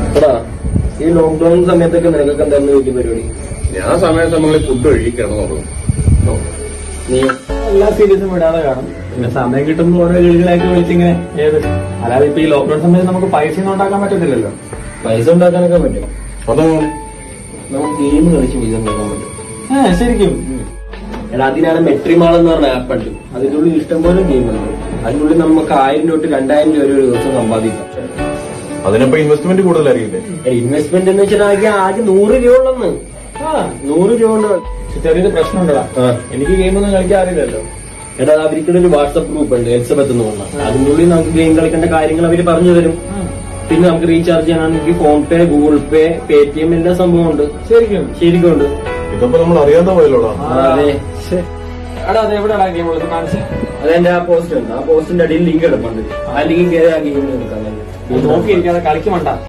എടാ ഈ ലോക്ക്ഡൌൺ സമയത്തൊക്കെ നിനക്കൊക്കെ എന്തായിരുന്നു വീട്ടിൽ പരിപാടി ഞാൻ സമയ സമയങ്ങളിൽ ഫുഡ് കഴിക്കണം നോക്കുന്നു നീ എല്ലാ സീരീസും വിടാതെ കാണും പിന്നെ സമയം കിട്ടുമ്പോൾ ഓരോ കളികളായിട്ട് വിളിച്ചിങ്ങനെ ഏത് അല്ലാതെ ഇപ്പൊ ഈ ലോക്ക്ഡൌൺ സമയത്ത് നമുക്ക് പൈസ ഒന്നും ഉണ്ടാക്കാൻ പറ്റത്തില്ലല്ലോ പൈസ ഉണ്ടാക്കാനൊക്കെ പറ്റും അതാണ് നമുക്ക് ഗെയിം കളിച്ച് പൈസ ഉണ്ടാക്കാൻ പറ്റും ഏഹ് ശരിക്കും എടാ അതിനാണ് മെട്രിമാൾ എന്ന് പറഞ്ഞ ആപ്പ് ഉണ്ട് അതിന്റെ ഉള്ളിൽ ഇഷ്ടംപോലെ ഗെയിം ഉണ്ട് അതിനുള്ളിൽ നമുക്ക് ആയിരം രൂപ തൊട്ട് രണ്ടായിരം രൂപ വരെ ഒരു ദിവസം സമ്പാദിക്കാം അതിനപ്പോ ഇൻവെസ്റ്റ്മെന്റ് കൂടുതലായിരിക്കില്ലേ ഇൻവെസ്റ്റ്മെന്റ് എന്ന് വെച്ചാൽ ആകെ ആകെ നൂറ് രൂപ ഉള്ളെന്ന് ആ നൂറ് രൂപ കൊണ്ട് പക്ഷെ ചെറിയൊരു പ്രശ്നമുണ്ടടാ ആ. എനിക്ക് ഗെയിമൊന്നും കളിക്കാൻ അറിയില്ലല്ലോ എടാ അവർക്ക് ഒരു വാട്സപ്പ് ഗ്രൂപ്പ് ഉണ്ട് എലിസബത്ത് എന്ന് പറഞ്ഞാൽ അതിന്റെ ഉള്ളിൽ നമുക്ക് ഗെയിം കളിക്കേണ്ട കാര്യങ്ങൾ അവർ പറഞ്ഞു തരും പിന്നെ നമുക്ക് റീചാർജ് ചെയ്യാനാണെങ്കിൽ PhonePe Google Pay Paytm എല്ലാ സംഭവം ഉണ്ട് ശരിക്കും ശരിക്കും ഉണ്ട് ഇതൊക്കെ നമ്മൾ അറിയാതെ പോയല്ലോടാ ആ, അതെ ശ്ശെ. എടാ അത് എവിടെയാടാ ഗെയിം ഉള്ളത് കാണിച്ച് അതെന്റെ ആ പോസ്റ്റ് ഉണ്ട് ആ പോസ്റ്റിന്റെ അടിയിൽ ലിങ്ക് എടുപ്പുണ്ട് ആ ലിങ്ക് കയറി ആ ഗെയിമിൽ എടുക്കാൻ നോക്കിയിരിക്കാതെ കളിക്കുമണ്ട